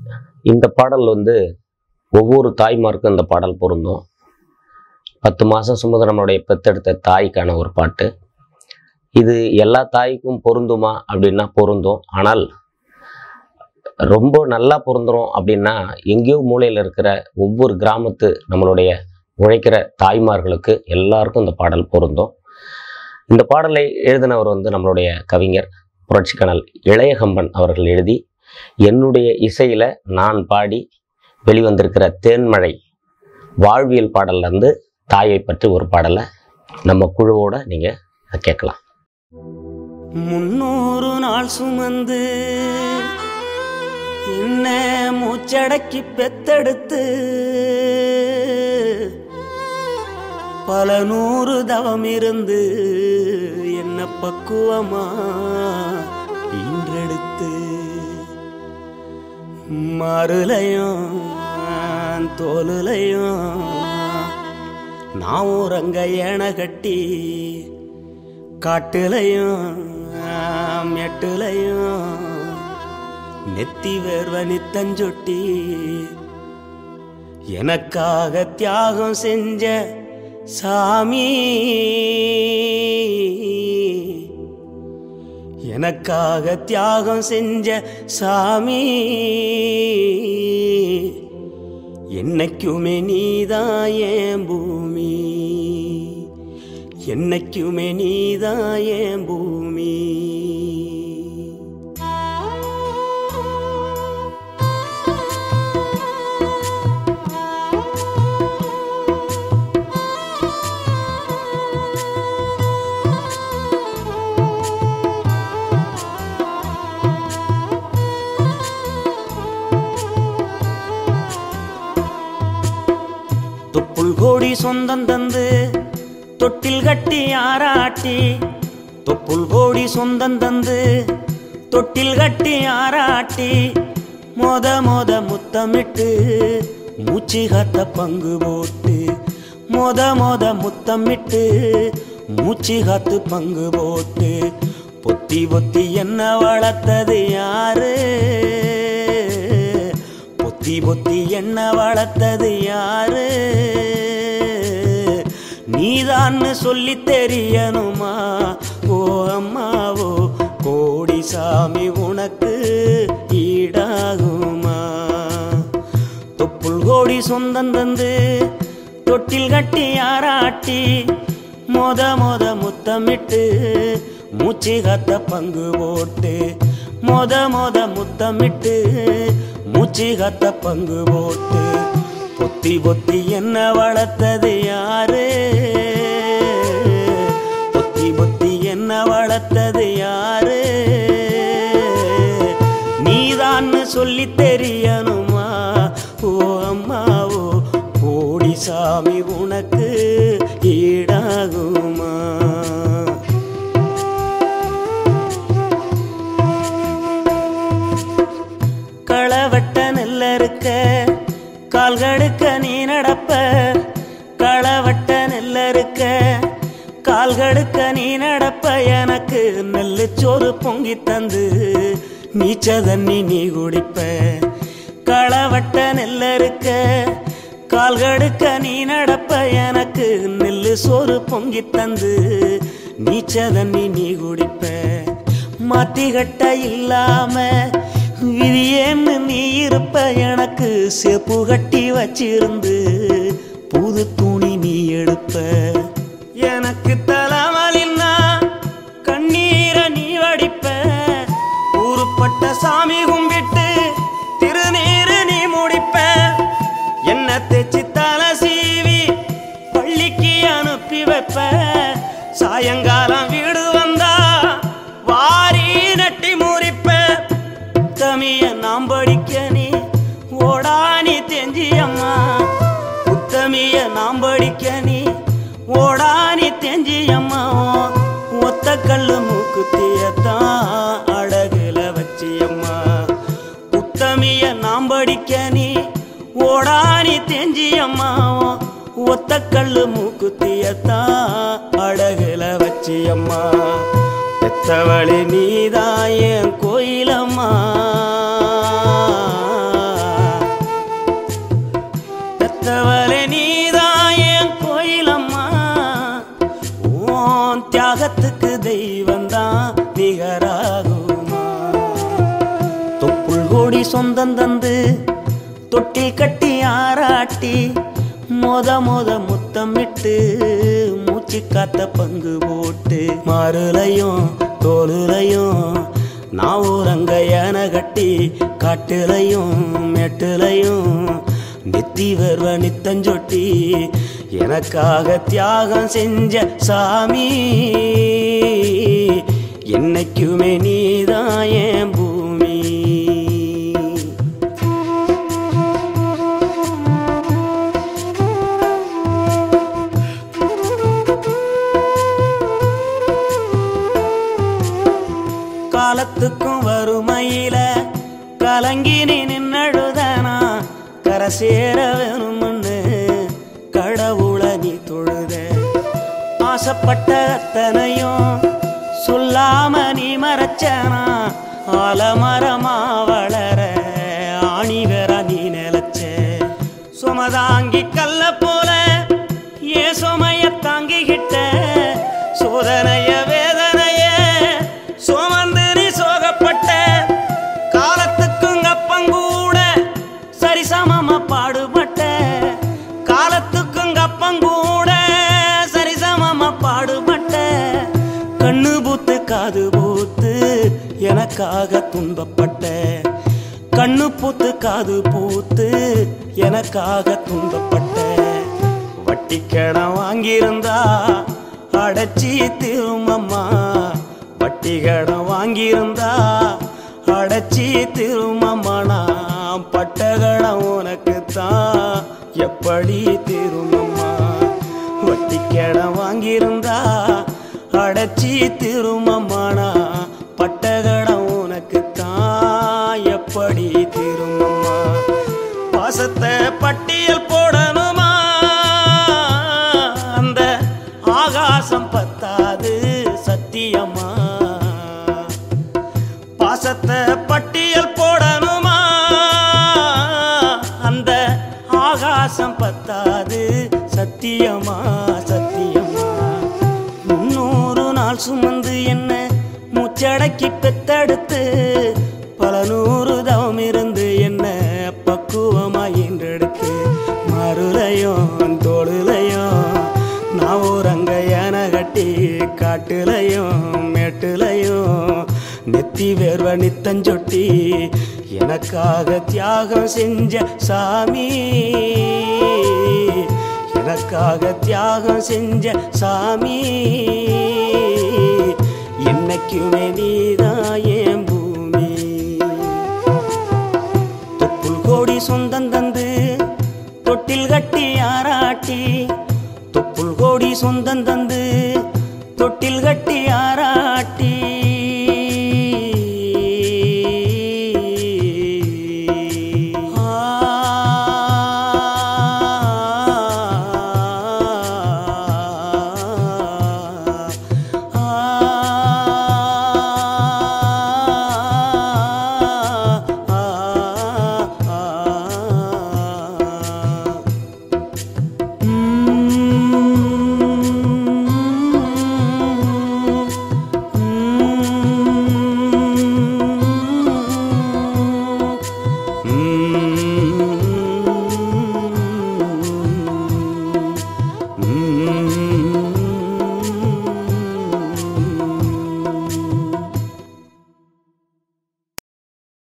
இந்த பாடல் வந்து ஒவ்வொரு தாய்மாருக்கும் இந்த பாடல் பொருந்தும் பத்து மாதம் சுமந்து நம்மளுடைய பெத்தெடுத்த தாய்க்கான ஒரு பாட்டு இது எல்லா தாய்க்கும் பொருந்துமா அப்படின்னா பொருந்தும் ஆனால் ரொம்ப நல்லா பொருந்துரும் அப்படின்னா எங்கேயோ மூலையில் இருக்கிற ஒவ்வொரு கிராமத்து நம்மளுடைய உழைக்கிற தாய்மார்களுக்கு எல்லாருக்கும் இந்த பாடல் பொருந்தும் இந்த பாடலை எழுதினவர் வந்து நம்மளுடைய கவிஞர் புரட்சிக்கணல் இளையகம்பன் அவர்கள் எழுதி என்னுடைய இசையில் நான் பாடி வெளிவந்திருக்கிற தேன்மழை வாழ்வியல் பாடல்ல இருந்து தாயை பற்றி ஒரு பாடலை நம்ம குழுவோட நீங்கள் கேட்கலாம் முன்னூறு நாள் சுமந்து என்ன மூச்சடக்கி பெத்தெடுத்து பல நூறு தவம் இருந்து என்ன பக்குவமா ஈன்றெடுத்து மறுலையும் தோலுலையும் நான் உறங்க ஏன கட்டி காட்டுலையும் மெட்டுலையும் நெத்தி வேர்வ நித்தஞ்சொட்டி எனக்காக தியாகம் செஞ்ச சாமி எனக்காக தியாகம் செஞ்ச சாமி என்னைக்குமே நீதான் என் பூமி என்னைக்குமே நீதான் என் பூமி தொப்புள் கோடி சொந்தம் தந்து தொட்டில் கட்டி ஆராட்டி தொப்புள் கோடி சொந்தம் தந்து தொட்டில் கட்டி ஆராட்டி மொத மொத முத்தமிட்டு மூச்சு காத்த பங்கு போட்டு மொத மொத முத்தமிட்டு மூச்சு காத்து பங்கு போட்டு பொத்தி பொத்தி என்ன வளர்த்தது யாரு பொத்தி பொத்தி என்ன வளர்த்தது யாரு நீதான்னு சொல்லி தெரியணுமா ஓ அம்மாவோ கோடி சாமி உனக்கு ஈடாகுமா தொப்புள் கோடி சொந்தம் தந்து தொட்டில் கட்டி ஆராட்டி மொத மொத முத்தமிட்டு மூச்சு காத்த பங்கு போட்டு மொத மொத முத்தமிட்டு மூச்சு காத்த பங்கு போட்டு பொத்தி பொத்தி என்ன வளர்த்தது யாரு பொத்தி பொத்தி என்ன வளர்த்தது யாரு நீதான்னு சொல்லி தெரியணுமா ஓ அம்மாவோ கோடி சாமி உனக்கு ஈடாகுமா களவட்ட நெல்ல இருக்க கால்கடுக்க நீ நடப்ப களவட்ட நெல்ல இருக்க கால்கடுக்க நீ நடப்ப எனக்கு நெல்லு சோறு பொங்கி தந்து நீச்ச தண்ணி நீ குடிப்ப களவட்ட நெல்ல இருக்க கால்கடுக்க நீ நடப்ப எனக்கு நெல்லு சோறு பொங்கி தந்து நீச்ச தண்ணி நீ குடிப்ப மாத்தி கட்ட இல்லாம விதியேன்னு நீ இருப்ப எனக்கு செப்பு கட்டி வச்சிருந்து புது துணி நீ எடுப்ப எனக்கு தலைவலின்னா கண்ணீரை நீ வடிப்ப ஊருப்பட்ட சாமி கும்பிட்டு திருநீரு நீ முடிப்ப என்ன தேச்சு தலை சீவி பள்ளிக்கு அனுப்பி வைப்ப சாயங்காலம் வீடு வந்தா வாரி நட்டி முறிப்ப உத்தமிய நாம் படிக்க நீ ஓடானி தெஞ்சி அம்மா உத்தமிய நாம் படிக்க நீ ஓடானி தெஞ்சி அம்மா ஒத்த கல்லு மூக்குத்தியத்தான் அழகுல வச்சி அம்மா உத்தமிய நாம் படிக்க நீ ஓடானி தெஞ்சி அம்மா ஒத்த கல்லு மூக்குத்தியத்தான் அழகுல வச்சி அம்மா பெத்தவளி நீதான் என் கோயிலம்மா ஓன் தியாகத்துக்கு தெய்வந்தான் நிகராகுமா தொப்புள் கோடி சொந்தம் தந்து தொட்டில் கட்டி ஆராட்டி மொத மொத முத்தமிட்டு மூச்சு காத்த பங்கு போட்டு மாறுலையும் தோலுலையும் நான் ஊரங்க யானை கட்டி காட்டுலையும் மெட்டுலையும் நெத்தி வருவ நித்தஞ்சொட்டி எனக்காக தியாகம் செஞ்ச சாமி என்னைக்குமே நீதான் என் பூமி காலத்துக்கும் வறுமையில கலங்கி நீ நின்னழுதனா கரை சேர வேணும்னு கடவுள நீ தொழுத ஆசைப்பட்ட அத்தனையும் சொல்லாம நீ மறைச்சனா ஆலமரமா வளர ஆணி வேற நீ நிலச்ச சுமதாங்கி கல்ல போல ஏ சுமைய தாங்கிக்கிட்ட சோதனைய வேதனைய சுமந்து நீ சோகப்பட்ட காலத்துக்கும் அப்பங்கூட சரிசமமா பாடுபட்ட காலத்துக்கும் அப்பங்கூட சரிசமமா பாடுபட்ட கண்ணு பூத்து காது பூத்து எனக்காக துன்பப்பட்ட கண்ணு பூத்து காது பூத்து எனக்காக துன்பப்பட்ட வட்டி கடன் வாங்கியிருந்தா அடைச்சி திருமம்மா வட்டி கடன் வாங்கியிருந்தா அடைச்சி திருமம்மா நான் பட்ட கடன் உனக்கு தான் எப்படி திருமம்மா வட்டி கடன் வாங்கியிருந்தா அடைச்சி திருமம்மா நான் பட்ட கடன் உனக்கு தான் எப்படி திருமம்மா பாசத்தை பட்டியல் போடணுமா அந்த ஆகாசம் பத்தாது சத்தியமா பாசத்தை பட்டியல் போடணுமா அந்த ஆகாசம் பத்தாது சத்தியமா சத்தியமா முன்னூறு நாள் சுமந்து என்ன மூச்சடக்கி பெத்தெடுத்து பல நூறு தவம் இருந்து என்ன பக்குவமா என்றெடுத்து மறுலையும் தோளுலையும் நான் ஊரங்க யானை கட்டி காட்டுலையும் மேட்டுலையும் நெத்தி வேர்வ நித்தஞ்சொட்டி எனக்காக தியாகம் செஞ்ச சாமி எனக்காக தியாகம் செஞ்ச சாமி என்னைக்குமே நீதான் என் பூமி தொப்புள் கோடி சொந்தம் தந்து தொட்டில் கட்டி ஆராட்டி தொப்புள் கோடி சொந்தம் தந்து தொட்டில் கட்டி